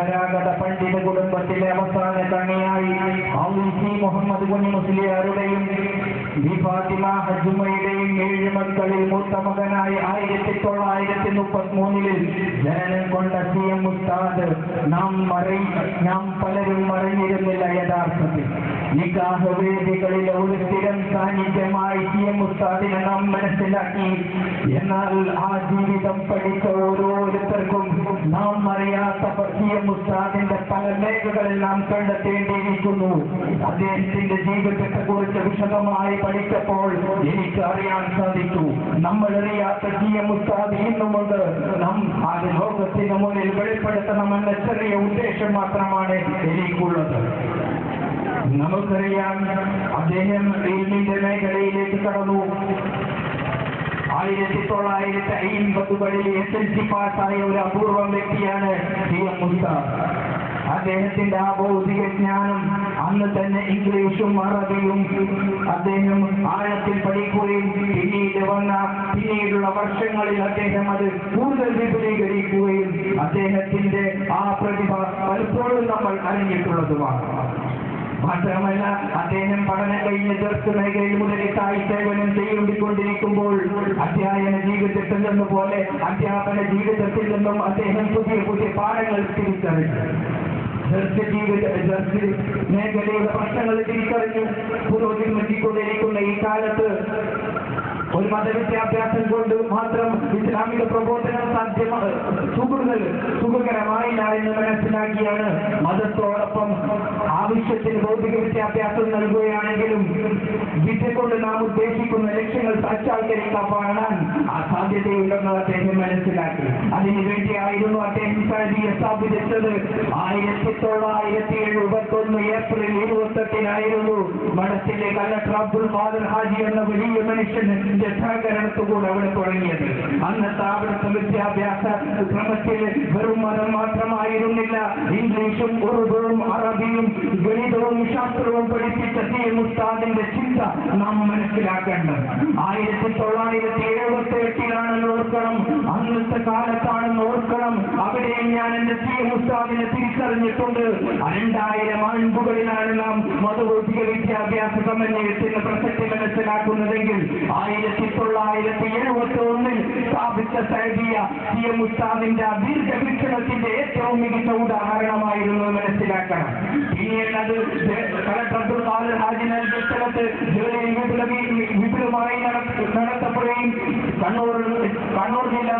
പരമ്പരാഗത പണ്ഡിത കുടുംബത്തിലെ അവസാന കണിയായി ഔസി മുഹമ്മദ് കുഞ്ഞി മുസ്ലിയാരുടെയും ബി ഫാത്തിമ ഹജുമയുടെയും ഏഴ് മക്കളിൽ മൂത്ത മകനായി ആയിരത്തി തൊള്ളായിരത്തി മുപ്പത്തി മൂന്നിൽ ജനനം കൊണ്ട സി എം ഉസ്താദ് നാം മറി നാം പലരും മറിഞ്ഞിരുന്നില്ല യഥാർത്ഥത്തിൽ നിക്കാഹ് വേദികളിൽ ഒരു സ്ഥിരം സാന്നിധ്യമായി സി എം ഉസ്താദിനെ നാം മനസ്സിലാക്കി എന്നാൽ ആ ജീവിതം പഠിച്ച ഓരോരുത്തർക്കും നാം അറിയാത്ത സി എം ഉസ്താദിന്റെ പല മേഖലകളിൽ നാം കണ്ടെത്തേണ്ടിയിരിക്കുന്നു അദ്ദേഹത്തിന്റെ ജീവിതത്തെ കുറിച്ച് വിശദമായി പഠിച്ചപ്പോൾ എനിക്ക് അറിയാൻ സാധിച്ചു നമ്മൾ അറിയാത്ത സി എം ഉസ്താദ് ഇന്നുമുണ്ട് നാം അത് ലോകത്തിന് മുന്നിൽ വെളിപ്പെടുത്തണമെന്ന ചെറിയ ഉദ്ദേശം മാത്രമാണ് എനിക്കുള്ളത് നമുക്കറിയാം അദ്ദേഹം ഇൽമിന്റെ മേഖലയിലേക്ക് കടന്നു ആയിരത്തി തൊള്ളായിരത്തി അയിമ്പതുകളിൽ എസ് എൽ സി പാസ്സായ ഒരു അപൂർവം വ്യക്തിയാണ് സി എം മുസ്താദ് അദ്ദേഹത്തിന്റെ ആ ഭൗതിക ജ്ഞാനം അന്ന് തന്നെ ഇംഗ്ലീഷും അറബിയും അദ്ദേഹം ആഴത്തിൽ പഠിക്കുകയും പിന്നീട് വന്ന പിന്നീടുള്ള വർഷങ്ങളിൽ അദ്ദേഹം അത് കൂടുതൽ വിപുലീകരിക്കുകയും അദ്ദേഹത്തിന്റെ ആ പ്രതിഭ പലപ്പോഴും നമ്മൾ അറിഞ്ഞിട്ടുള്ളതുമാണ് മാത്രമല്ല അദ്ദേഹം പഠനം കഴിഞ്ഞ് ദർശ മേഖലയിൽ മുതലിട്ടായി സേവനം ചെയ്തുകൊണ്ടിരിക്കുമ്പോൾ അധ്യായന ജീവിതത്തിൽ നിന്ന് പോലെ അധ്യാപന ജീവിതത്തിൽ നിന്നും അദ്ദേഹം പുതിയ പുതിയ പാഠങ്ങൾ തിരിച്ചറിഞ്ഞു ദർശ ജീവിത ദർശ മേഖലയുടെ പ്രശ്നങ്ങൾ തിരിച്ചറിഞ്ഞു പുരോഗമിക്കൊണ്ടിരിക്കുന്ന ഈ കാലത്ത് ഒരു മതവിദ്യാഭ്യാസം കൊണ്ട് മാത്രം ഇസ്ലാമിക പ്രബോധനം സാധ്യമാണ് സുഖങ്ങൾ സുഖകരമായില്ല എന്ന് മനസ്സിലാക്കിയാണ് മതത്തോടൊപ്പം ആവശ്യത്തിന് ഭൗതിക വിദ്യാഭ്യാസം നൽകുകയാണെങ്കിലും വിദ്യ കൊണ്ട് നാം ഉദ്ദേശിക്കുന്ന ലക്ഷ്യങ്ങൾ സാക്ഷാത്കരിക്കാൻ ആ സാധ്യതയുണ്ടെന്ന് അദ്ദേഹം മനസ്സിലാക്കി അതിനു വേണ്ടിയായിരുന്നു അദ്ദേഹം സൗദിയെ സ്ഥാപിച്ചത് ആയിരത്തി തൊള്ളായിരത്തി എഴുപത്തി ഒന്ന് ഏപ്രിൽ ഇരുപത്തെട്ടിനായിരുന്നു മഠത്തിലെ കലക്ടർ അബ്ദുൽ ഖാദർ ഹാജി എന്ന വലിയ മനുഷ്യന്റെ സഹകരണത്തോടെ അവിടെ തുടങ്ങിയത് അന്നത്തെ അവിടുത്തെ വിദ്യാഭ്യാസ ക്രമത്തിൽ വെറും മതം മാത്രമായിരുന്നില്ല ഇംഗ്ലീഷും ഉറുദുവും അറബിയും ഗണിതവും ശാസ്ത്രവും പഠിപ്പിച്ച സി എം ഉസ്താദിന്റെ ചിന്ത നാം മനസ്സിലാക്കേണ്ടത് ആയിരത്തി തൊള്ളായിരത്തി എഴുപത്തി എട്ടിലാണെന്ന് ഓർക്കണം അന്നത്തെ കാലത്താണെന്ന് ഓർക്കണം അവിടെയും ഞാൻ എന്റെ സി എം ഉസ്താദിനെ തിരിച്ചറിഞ്ഞിട്ടുണ്ട് രണ്ടായിരം ആൺപുകളിലാണ് നാം മതഭൗതിക വിദ്യാഭ്യാസ സമന്വയത്തിന്റെ പ്രസക്തി മനസ്സിലാക്കുന്നതെങ്കിൽ ആയിരത്തി തൊള്ളായിരത്തി എഴുപത്തി ഒന്നിൽ സ്ഥാപിച്ച സൈബിയ സി എം ഉസ്താദിന്റെ ദീർഘവീക്ഷണത്തിന്റെ ഏറ്റവും മികച്ച ഉദാഹരണമായിരുന്നു എന്ന് മനസ്സിലാക്കണം പിന്നീട് അത് കളക്ടർ അബ്ദുൽ ഖാദർ ഹാജി നൽകിയ സ്ഥലത്ത് ജോലിയിൽ വിപുലമി വിപുലമായി നടത്ത- നടത്തപ്പെടുകയും കണ്ണൂർ കണ്ണൂർ ജില്ലാ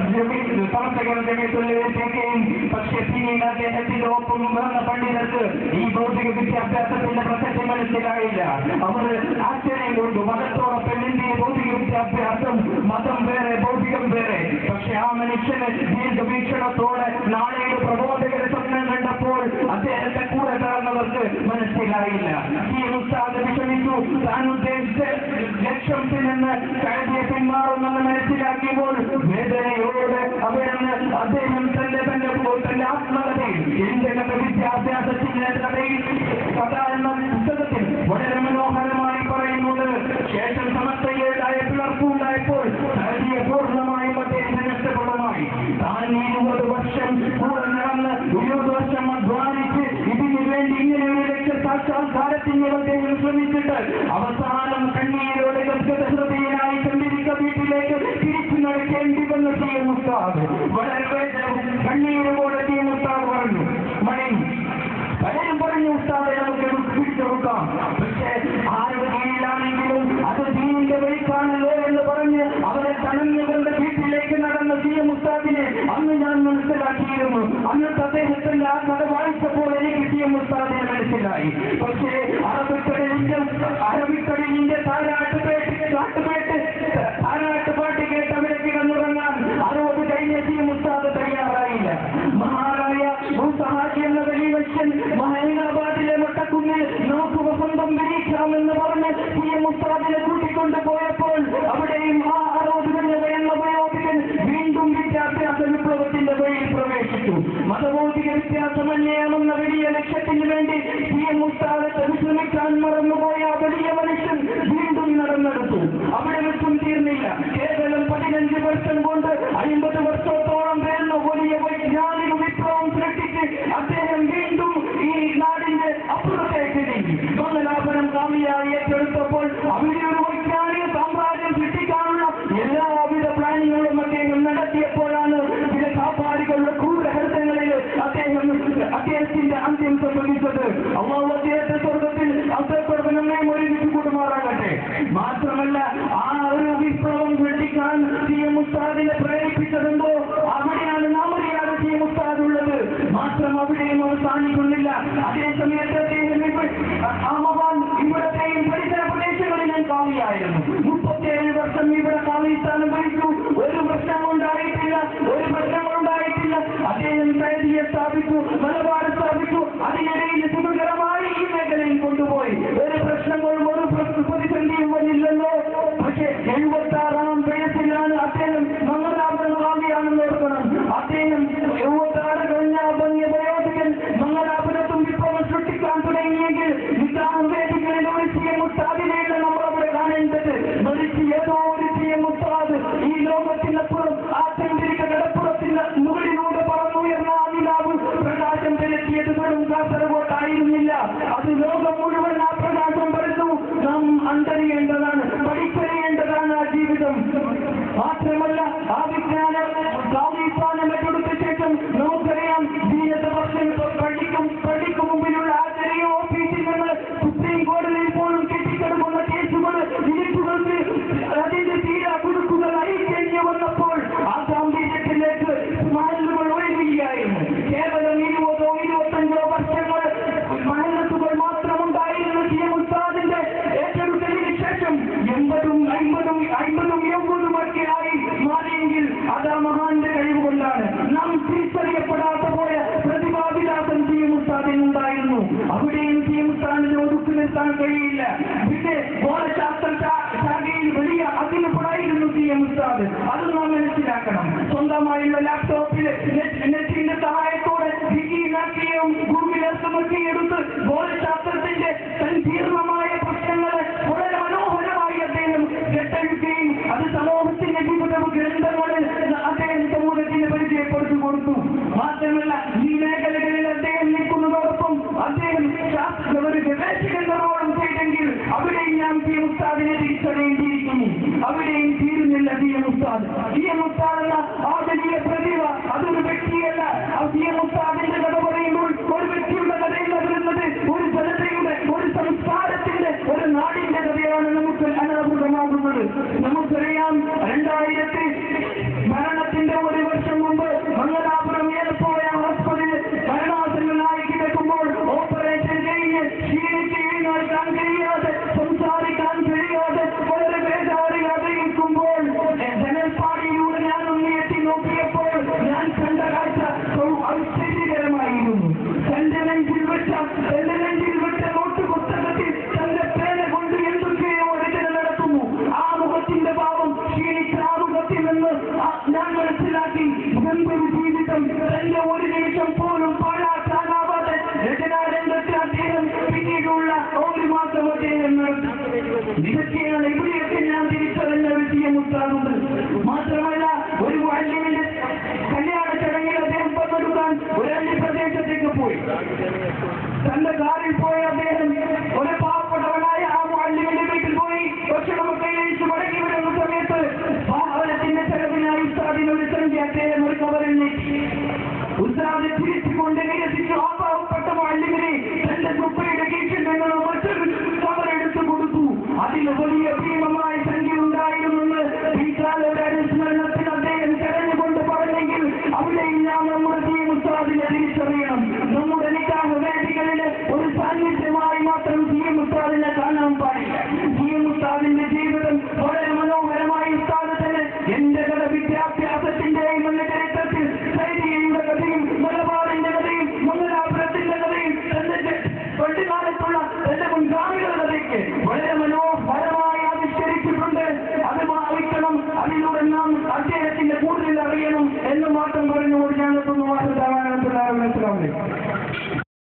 പ്രവർത്തകർ ജമയത്തുള്ളിലെത്തിക്കുകയും പക്ഷേ പിന്നീട് അദ്ദേഹത്തിന്റെ ഒപ്പം വന്ന പണ്ഡിതർക്ക് ഈ ഭൗതിക വിദ്യാഭ്യാസത്തിന്റെ പ്രസക്തി മനസ്സിലായില്ല അവർ ആശ്ചര്യം കൊണ്ടു മതത്തോടൊപ്പം ഇന്ത്യയെ ഭൗതിക വിദ്യാഭ്യാസം മതം വേറെ ഭൗതികം വേറെ പക്ഷെ ആ മനുഷ്യന് ദീർഘവീക്ഷണത്തോടെ നാളെയുടെ പ്രബോധകരെ സ്വപ്നം കണ്ടപ്പോൾ അദ്ദേഹത്തെ കൂടെ കടന്നവർക്ക് മനസ്സിലായില്ല ഈ ഉസ്താദ് വിഷമിച്ചു താൻ ഉദ്ദേശിച്ച ലക്ഷ്യത്തിൽ നിന്ന് കഴുതിയെ പിന്മാറുമെന്ന് മനസ്സിലാക്കിയപ്പോൾ വേദനയോട് അവിടുന്ന് അദ്ദേഹം തന്റെ തന്നെ തന്റെ ആത്മകഥയിൽ എന്റെ കഥ വിദ്യാഭ്യാസത്തിന്റെ കഥയിൽ കഥ എന്ന പുസ്തകത്തിൽ വളരെ മനോഹരമായി പറയുന്നത് ശേഷം സമസ്തയുടേതായ പിളർപ്പുണ്ടായപ്പോൾ കഴുതിയെ പൂർണ്ണമായും അദ്ദേഹത്തിന് നഷ്ടപ്പെടുമായി താൻ ഇരുപത് വർഷം കൂടെ നടന്ന് ഇരുപത് വർഷം അധ്വാനിച്ച് ഇതിനു വേണ്ടി ഇങ്ങനെ ഒരു ലക്ഷ്യ സാക്ഷാത്കാരത്തിന് അദ്ദേഹം ശ്രമിച്ചിട്ട് അവസാനം കണ്ണീരോടെ ഗദ്ഗതഹൃദയനായി ചന്ദ്രിക വീട്ടിലേക്ക് തിരിച്ചു നടക്കേണ്ടി വന്ന സി എം ഉസ്താദ് വളരെ വേദനവും കണ്ണീരോടെ സി എം ഉസ്താദ് പറഞ്ഞു മണി പലരും പറഞ്ഞു ഉസ്താദെ നമുക്ക് പിടിച്ചെടുക്കാം പക്ഷേ ആരുടെ കീഴിലാണെങ്കിലും അത് ദീനിന്റെ വഴിക്കാണല്ലോ എന്ന് പറഞ്ഞ് അവരെ തണഞ്ഞുകൊണ്ട് വീട്ടിലേക്ക് നടന്ന സി എം ഉസ്താദിനെ അന്ന് ഞാൻ മനസ്സിലാക്കിയിരുന്നു അന്നത്തെ അദ്ദേഹത്തിന്റെ ആ കഥ വായിച്ചപ്പോൾ എനിക്ക് സി എം ഉസ്താദിനെ മനസ്സിലായി പക്ഷേ അറബിക്കടലിന്റെ അറബിക്കടലിന്റെ താരാട്ട് പേട്ട് കാട്ടുപേട്ട് താരാട്ട് പാട്ട് കേട്ട് അവിടെ കിടന്നുറങ്ങാൻ അറുപത് കഴിഞ്ഞ സി എം ഉസ്താദ് തയ്യാറായില്ല മഹാനായ മൂസഹാജി എന്ന വലിയ മനുഷ്യൻ മഹൈനാബാദിലെ മൊട്ടക്കുന്നിൽ നമുക്ക് വസന്തം വിരിക്കാമെന്ന് പറഞ്ഞ് സി എം ഉസ്താദിനെ കൂട്ടിക്കൊണ്ട് പോയപ്പോൾ അവിടെയും ആ അറുപത് കഴിഞ്ഞ എന്ന വയോധികൻ വീണ്ടും വിദ്യാഭ്യാസ വിപ്ലവത്തിന്റെ വഴിയിൽ പ്രവേശിച്ചു മതഭൗതിക വിദ്യാസമന്വയമെന്ന വലിയ ലക്ഷ്യത്തിന് വേണ്ടി സി എം ഉസ്താദത്തെ വിശ്രമിക്കാൻ മറന്നുപോയ ആ വലിയ മനുഷ്യൻ വീണ്ടും നടന്നെടുത്തു അവിടെ വെച്ചും തീർന്നില്ല കേവലം പതിനഞ്ച് വർഷം കൊണ്ട് അമ്പത് വർഷത്തോളം വരുന്ന വലിയ വൈജ്ഞാനിക വിപ്ലവം സൃഷ്ടിച്ച് കൊടുത്തത് അള്ളാഹു അദ്ദേഹത്തെ സ്വർഗത്തിൽ അസപ്പെടുന്ന നമ്മയും ഒരുമിച്ച് കൂടുമാറാകട്ടെ മാത്രമല്ല ആ ഒരു വിപ്ലവം വെട്ടിക്കാൻ സി എം ഉസ്താദിനെ പ്രേരിപ്പിച്ചതെന്തോ അവിടെയാണ് നാം അറിയാതെ സി എം ഉസ്താദ് ഉള്ളത് മാത്രം അവിടെയും അവസാനിക്കുന്നില്ല അതേ സമയത്ത് അദ്ദേഹം ഇവിടെ ആമവാൻ ഇവിടത്തെയും പരിസര പ്രദേശങ്ങളിൽ ഞാൻ കാവിയായിരുന്നു മുപ്പത്തിയേഴ് വർഷം ഇവിടെ കാവി സ്ഥാനം ഭരിച്ചു ഒരു പ്രശ്നം ഉണ്ടായിട്ടില്ല ഒരു പ്രശ്നം ഉണ്ടായിട്ടില്ല അദ്ദേഹം സൈദിയെ സ്ഥാപിച്ചു മലബാർ സ്ഥാപിച്ചു അതിനിടയിൽ സുഖകരമായി ഈ മേഖലയിൽ കൊണ്ടുപോയി ഒരു പ്രശ്നങ്ങളും ഒരു പ്രശ്ന പ്രതിസന്ധിയും വന്നില്ലല്ലോ പക്ഷേ എഴുപത്തി ആറാം വയസ്സിലാണ് അദ്ദേഹം മംഗലാപുരം കാവ്യാണെന്ന് ഓർക്കണം അദ്ദേഹം എഴുപത്തി ആറ് കഴിഞ്ഞ ഭംഗി വയോധികൻ മംഗലാപുരത്തും വിപ്ലവം സൃഷ്ടിക്കാൻ തുടങ്ങിയെങ്കിൽ ഇസ്ലാം വേദികളിൽ ഒരു സി എം ഉസ്താദിനെയാണ് നമ്മൾ അവിടെ കാണേണ്ടത് മറിച്ച് ഏതോ ഒരു സി എം ഉസ്താദ് ഈ ലോകത്തിനപ്പുറം ആറ്റംതിരിക്ക കടപ്പുറത്തിന് മുകളിലൂടെ പറന്നുയർന്ന ആദിലാവ് പ്രകാശം പരത്തിയത് വെറും കാസർഗോട്ടായിരുന്നില്ല അത് ലോകം മുഴുവൻ ആ പ്രകാശം പരന്നു നാം അന്തരിയേണ്ടതാണ് പഠിച്ചറിയേണ്ടതാണ് ആ ജീവിതം മാത്രമല്ല ആ വിജ്ഞാനം സ്വാധീസ്ഥാനം ഏറ്റെടുത്ത ശേഷം നമുക്കറിയാം ദീനത്തെ വർഷം പഠിക്കും പഠിക്കും മുമ്പിലുള്ള ആ ചെറിയ ഓഫീസിൽ നിന്ന് സുപ്രീം കോടതിയിൽ പോലും കെട്ടിക്കിടക്കുന്ന കേസുകൾ വിധിച്ചുകൾക്ക് അതിന്റെ തീരാ കുടുക്കുകൾ അയക്കേണ്ടി വന്നപ്പോൾ ആ ഗാംഭീര്യത്തിലേക്ക് മഹലുകൾ ഒഴുകുകയായിരുന്നു കേവലം ഇരുപതോ ഇരുപത്തഞ്ചോ വർഷങ്ങൾ മഹലത്തുകൾ മാത്രമുണ്ടായിരുന്ന സി എം ഉസ്താദിന്റെ ഏറ്റെടുക്കലിന് ശേഷം എൺപതും അൻപതും അൻപതും എൺപതും ഒക്കെ ആയി മാറിയെങ്കിൽ അത് ആ മഹാന്റെ കഴിവ് കൊണ്ടാണ് നാം തിരിച്ചറിയപ്പെടാത്ത പോയ പ്രതിഭാവിലാസം സി എം ഉസ്താദിനുണ്ടായിരുന്നു അവിടെയും സി എം ഉസ്താദിനെ ഒതുക്കി നിർത്താൻ കഴിയില്ല പിന്നെ ഗോളശാസ്ത്ര ശാ- ശാഖയിൽ വലിയ അതിലുപടായിരുന്നു സി എം ഉസ്താദ് അത് നാം മനസ്സിലാക്കണം സ്വന്തമായുള്ള ലാപ്ടോപ്പിൽ നെറ്റ്- നെറ്റിന്റെ സഹായത്തോടെ വിക്കിനാക്കിയും ഗൂഗിൾ എർത്തുമൊക്കെ എടുത്ത് ഗോളശാസ്ത്രത്തിന്റെ സങ്കീർണമായ പ്രശ്നങ്ങളെ വളരെ മനോഹരമായി അദ്ദേഹം കെട്ടഴിക്കുകയും അത് സമൂഹത്തിന്റെ വിവിധ ഗ്രന്ഥങ്ങളിൽ അദ്ദേഹം സമൂഹത്തിന് പരിചയപ്പെടുത്തി കൊടുത്തു മാത്രമല്ല ഈ മേഖലകളിൽ അദ്ദേഹം നിൽക്കുന്നതോടൊപ്പം അദ്ദേഹം ശാസ്ത്ര ഒരു ഗവേഷകരോളം ചെയ്തെങ്കിൽ അവിടെയും ഞാൻ പി എം ഉസ്താദിനെ തിരിച്ചറിയേണ്ടിയിരിക്കുന്നു അവിടെയും തീരുന്നില്ല പി എം ഉസ്താദ് പി എം ഉസ്താദ് എന്ന ആ വലിയ പ്രതിഭ അതൊരു വ്യക്തിയല്ല ആ പി എം ഉസ്താദിന്റെ കഥ പറയുമ്പോൾ ഒരു വ്യക്തിയുടെ കഥയല്ല വരുന്നത് ഒരു ജനതയുടെ ഒരു സംസ്കാരത്തിന്റെ ഒരു നാടിന്റെ കഥയാണ് നമുക്ക് അനാഭൂതമാകുന്നത് നമുക്കറിയാം രണ്ടായിരത്തി മരണത്തിന്റെ ഒരു വർഷം മുമ്പ് മംഗലാപുരം ഏലപ്പോയ ഹോസ്പിറ്റലിൽ മരണാസന്നനായി കിടക്കുമ്പോൾ ഓപ്പറേഷൻ കഴിഞ്ഞ് ക്ഷീണിച്ച് എഴുന്നേൽക്കാൻ കഴിയാതെ സംസാരിക്കാൻ കഴിയാതെ വളരെ വേദാറിയാതെ ഇരിക്കുമ്പോൾ ജനൽപ്പാടിയിലൂടെ ഞാൻ ഒന്ന് എത്തി നോക്കിയപ്പോൾ ഞാൻ കണ്ട കാഴ്ച സൗ- ആശ്ചര്യകരമായിരുന്നു തന്റെ നെഞ്ചിൽ വെച്ച തന്റെ നെഞ്ചിൽ വെച്ച നോട്ട് പുസ്തകത്തിൽ തന്റെ പേന കൊണ്ട് എന്തൊക്കെയോ രചന നടത്തുന്നു ആ മുഖത്തിന്റെ ഭാവം ക്ഷീണിച്ച ആ മുഖത്തിൽ നിന്ന് ആ- ഞാൻ മനസ്സിലാക്കി എന്തൊരു ജീവിതം തന്റെ ഒരു നിമിഷം പോലും പാഴാക്കാനാവാതെ രചനാരംഗത്ത് അദ്ദേഹം പിന്നീടുള്ള ഒരു മാസം അദ്ദേഹം നടത്തി ഇതൊക്കെയാണ് ഇവിടെയൊക്കെ ഞാൻ തിരിച്ചറിഞ്ഞ വിഷയമുണ്ടാകുന്നത് മാത്രമല്ല ഒരു മാലിന്യന്റെ കല്യാണ ചടങ്ങിൽ അദ്ദേഹം പങ്കെടുക്കാൻ ഒരു അന്യ പ്രദേശത്തേക്ക് പോയി തന്റെ കാറിൽ പോയ അദ്ദേഹം ഒരു പാവപ്പെട്ടവനായ ആ മാലിന്യന്റെ വീട്ടിൽ പോയി ഭക്ഷണമൊക്കെ കഴിച്ച് മടങ്ങി വരുന്ന സമയത്ത് വാഹനത്തിന്റെ ചെലവിനായി ഉസ്താദിന് ഒരു സംഖ്യ അദ്ദേഹം ഒരു കവറിൽ നീക്കി ഉസ്താദ് തിരിച്ചുകൊണ്ട് നിരസിച്ചു ആ പാവപ്പെട്ട മാലിന്യനെ